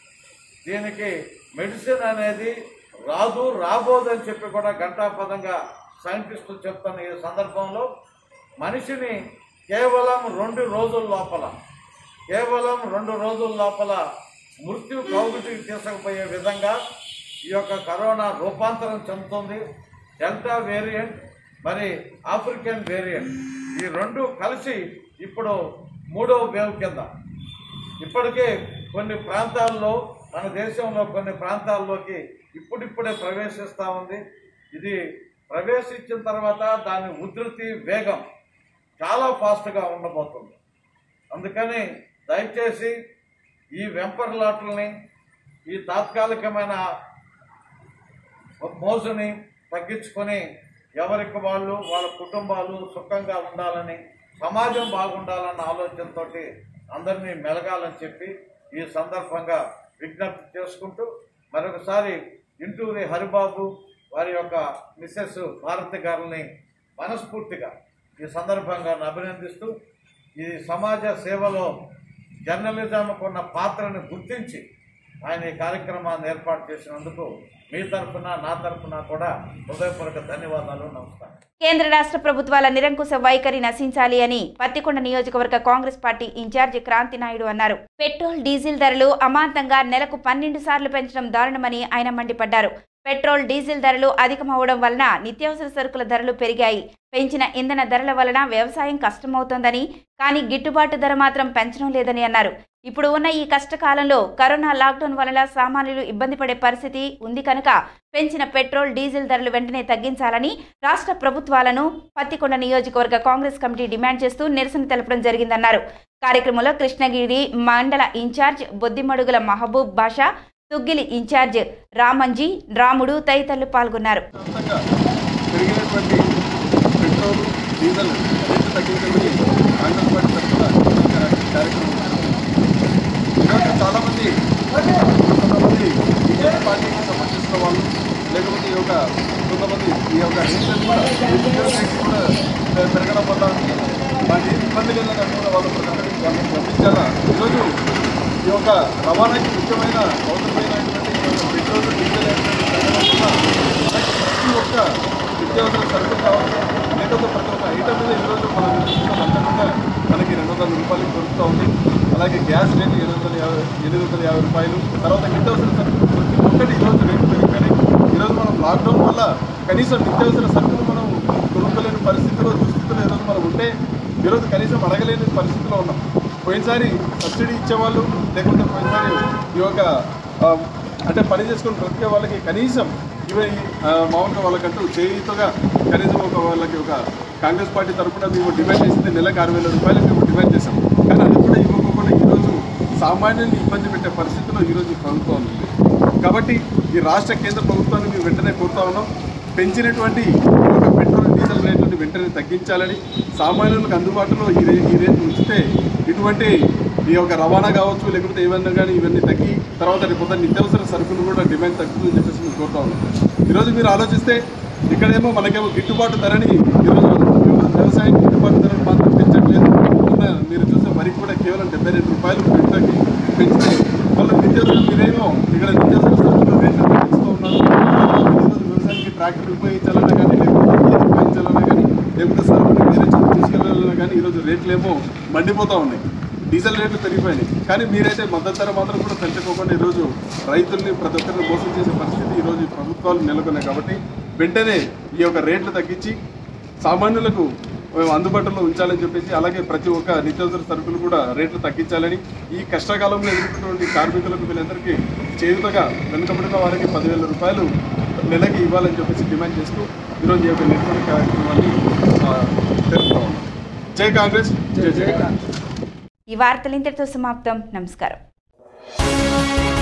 దీనికి మెడిసిన్ అనేది రాదు రాబోదని చెప్పి కూడా ఘంటాపదంగా సైంటిస్టులు చెప్తున్న ఈ సందర్భంలో మనిషిని కేవలం రెండు రోజుల లోపల కేవలం రెండు రోజుల లోపల మృత్యు కౌగుటికి తీసుకుపోయే విధంగా ఈ యొక్క కరోనా రూపాంతరం చెందుతుంది డెల్టా వేరియంట్ మరి ఆఫ్రికన్ వేరియంట్ ఈ రెండు కలిసి ఇప్పుడు మూడవ వేవ్ కింద ఇప్పటికే కొన్ని ప్రాంతాల్లో మన దేశంలో కొన్ని ప్రాంతాల్లోకి ఇప్పుడిప్పుడే ప్రవేశిస్తూ ఉంది ఇది ప్రవేశించిన తర్వాత దాని ఉధృతి వేగం చాలా ఫాస్ట్గా ఉండబోతుంది అందుకని దయచేసి ఈ వెంపర్లాట్లని ఈ తాత్కాలికమైన మోసుని తగ్గించుకొని ఎవరికి వాళ్ళు వాళ్ళ కుటుంబాలు సుఖంగా ఉండాలని సమాజం బాగుండాలన్న ఆలోచనతో అందరినీ మెలగాలని చెప్పి ఈ సందర్భంగా విజ్ఞప్తి చేసుకుంటూ మరొకసారి ఇంటూరి హరిబాబు వారి యొక్క మిస్సెస్ భారతి గారిని మనస్ఫూర్తిగా ఈ సందర్భంగా అభినందిస్తూ ఈ సమాజ సేవలో జర్నలిజంకు ఉన్న పాత్రను గుర్తించి ఆయన ఈ కార్యక్రమాన్ని ఏర్పాటు చేసినందుకు మీ తరఫున నా తరఫున కూడా హృదయపూర్వక ధన్యవాదాలు నమస్కారం కేంద్ర రాష్ట్ర ప్రభుత్వాల నిరంకుశ వైఖరి నశించాలి అని పత్తికొండ నియోజకవర్గ Congress party in charge Kranthi Naidu అన్నారు పెట్రోల్ డీజిల్ ధరలు అమాంతంగా నెలకు పన్నెండు సార్లు పెంచడం దారుణమని ఆయన మండిపడ్డారు పెట్రోల్ డీజిల్ ధరలు అధికమవడం వలన నిత్యావసర సరుకుల ధరలు పెరిగాయి పెంచిన ఇంధన ధరల వలన వ్యవసాయం కష్టమవుతోందని కానీ గిట్టుబాటు ధర మాత్రం పెంచడం లేదని అన్నారు ఇప్పుడు ఉన్న ఈ కష్టకాలంలో కరోనా లాక్డౌన్ వలన సామాన్యులు ఇబ్బంది పడే పరిస్థితి ఉంది కనుక పెంచిన పెట్రోల్ డీజిల్ ధరలు వెంటనే తగ్గించాలని రాష్ట్ర ప్రభుత్వాలను పత్తికొండ నియోజకవర్గ కాంగ్రెస్ కమిటీ డిమాండ్ చేస్తూ నిరసన తెలపడం జరిగిందన్నారు కార్యక్రమంలో కృష్ణగిరి మండల ఇన్ఛార్జ్ బొద్దిమడుగుల మహబూబ్ బాషా తుగ్గిలి ఇన్ఛార్జ్ రామంజీ రాముడు తదితరులు పాల్గొన్నారు పెరిగినటువంటి పెట్రోల్ డీజిల్ రేట్లు తగ్గించమని కాంగ్రెస్ పార్టీ తరఫున ఈ కార్యక్రమం ఈరోజు చాలామంది కొంతమంది బీజేపీ పార్టీకి సంబంధించిన వాళ్ళు లేకపోతే ఈ యొక్క కొంతమంది ఈ యొక్క రేట్లను కూడా ఉద్యోగ రేట్లు కూడా పె- పెరగడం వల్ల మాకు ఏం ఇబ్బంది లేదని కూడా వాళ్ళు ప్రజలకు వాళ్ళని పంపించాలా ఈరోజు ఈ యొక్క రవాణాకి ముఖ్యమైన అవసరమైనటువంటి ఈ యొక్క పెట్రోల్ డీజిల్ అనేటువంటి పెరగడం వల్ల మనకి ప్రతి ఒక్క నిత్యావసర సరుకులు కావచ్చు లేకపోతే ప్రతి ఒక్క ఐటమ్ మీద ఈరోజు మనం చూసుకున్న మనకి రెండు వందల రూపాయలు దొరుకుతూ ఉంది అలాగే గ్యాస్ రేటు ఎనిమిది వందల యాభై ఎనిమిది వందల యాభై రూపాయలు తర్వాత నిత్యావసర సరుకులు ప్రతి ఒక్కటి ఈరోజు రేటు పెరిగిపోయినాయి ఈరోజు మనం లాక్డౌన్ వల్ల కనీసం నిత్యావసర సరుకులు మనం కొనుక్కోలేని పరిస్థితిలో దుస్థితిలో ఈరోజు మనం ఉంటే ఈరోజు కనీసం అడగలేని పరిస్థితిలో ఉన్నాం పోయినసారి సబ్సిడీ ఇచ్చేవాళ్ళు లేకుంటే పోయినసారి ఈ యొక్క ఆ, అంటే పని చేసుకుని బ్రతికే వాళ్ళకి కనీసం ఇవి ఆ, మామూలుగా వాళ్ళకంటూ చేయుతగా కనీసం ఒక వాళ్ళకి ఒక కాంగ్రెస్ పార్టీ తరఫున మేము డిమాండ్ చేసింది నెలకు ఆరు వేల రూపాయలు మేము డిమాండ్ చేసాం కానీ అది కూడా ఇవ్వకుండా ఈరోజు సామాన్యుల్ని ఇబ్బంది పెట్టే పరిస్థితిలో ఈరోజు ఈ ప్రభుత్వం ఉంది కాబట్టి ఈ రాష్ట్ర కేంద్ర ప్రభుత్వాన్ని మేము వెంటనే కోరుతా ఉన్నాం పెంచినటువంటి ఈ యొక్క పెట్రోల్ డీజిల్ రేట్లను వెంటనే తగ్గించాలని సామాన్యులకు అందుబాటులో ఈ రే ఈ రేట్లు ఉంచితే ఇటువంటి ఈ యొక్క రవాణా కావచ్చు లేకపోతే ఏమన్నా కానీ ఇవన్నీ తగ్గి తర్వాత రేపు నిత్యావసర సరుకులు కూడా డిమాండ్ తగ్గుతుందని చెప్పేసి మేము కోరుతా ఉన్నాం ఈరోజు మీరు ఆలోచిస్తే ఇక్కడేమో మనకేమో గిట్టుబాటు ధరని ఈరోజు వ్యవసాయం గిట్టుబాటు ధరను మాత్రం పెంచట్లేదు మొన్న మీరు చూస్తే వరికి కూడా కేవలం డెబ్బై రెండు రూపాయలు పెంచడానికి పెంచితే వాళ్ళు నిత్యావసర మీరేమో ఇక్కడ నిత్యావసర సరుకులు రేట్లు పెంచుతూ ఉన్నారు ఈరోజు వ్యవసాయానికి ట్రాక్టర్ ఉపయోగించాలన్నా కానీ లేకపోతే నీరు ఉపయోగించాలన్నా కానీ లేకపోతే సరుకులు వేరే చోటు తీసుకెళ్ళాలన్నా కానీ ఈరోజు రేట్లు ఏమో మండిపోతూ ఉన్నాయి డీజిల్ రేట్లు పెరిగిపోయినాయి కానీ మీరైతే మద్దతు ధర మాత్రం కూడా పెంచుకోకుండా ఈరోజు రైతుల్ని ప్రతి ఒక్కరిని మోసం చేసే పరిస్థితి ఈరోజు ఈ ప్రభుత్వాలు నెలకొన్నాయి కాబట్టి వెంటనే ఈ యొక్క రేట్లు తగ్గించి సామాన్యులకు మేము అందుబాటులో ఉంచాలని చెప్పేసి అలాగే ప్రతి ఒక్క నిత్యావసర సరుకులు కూడా రేట్లు తగ్గించాలని ఈ కష్టకాలంలో ఎదుర్కొన్నటువంటి కార్మికులకు వీళ్ళందరికీ చేయుతగా వెనుకబడిన వారికి పదివేల రూపాయలు నెలకి ఇవ్వాలని చెప్పేసి డిమాండ్ చేస్తూ ఈరోజు ఈ యొక్క నిరసన కార్యక్రమాన్ని ఆ, తెలుపుతా ఉన్నాం జై కాంగ్రెస్ జై జై కాంగ్రెస్ ఈ వార్తలు ఇంతటితో సమాప్తం నమస్కారం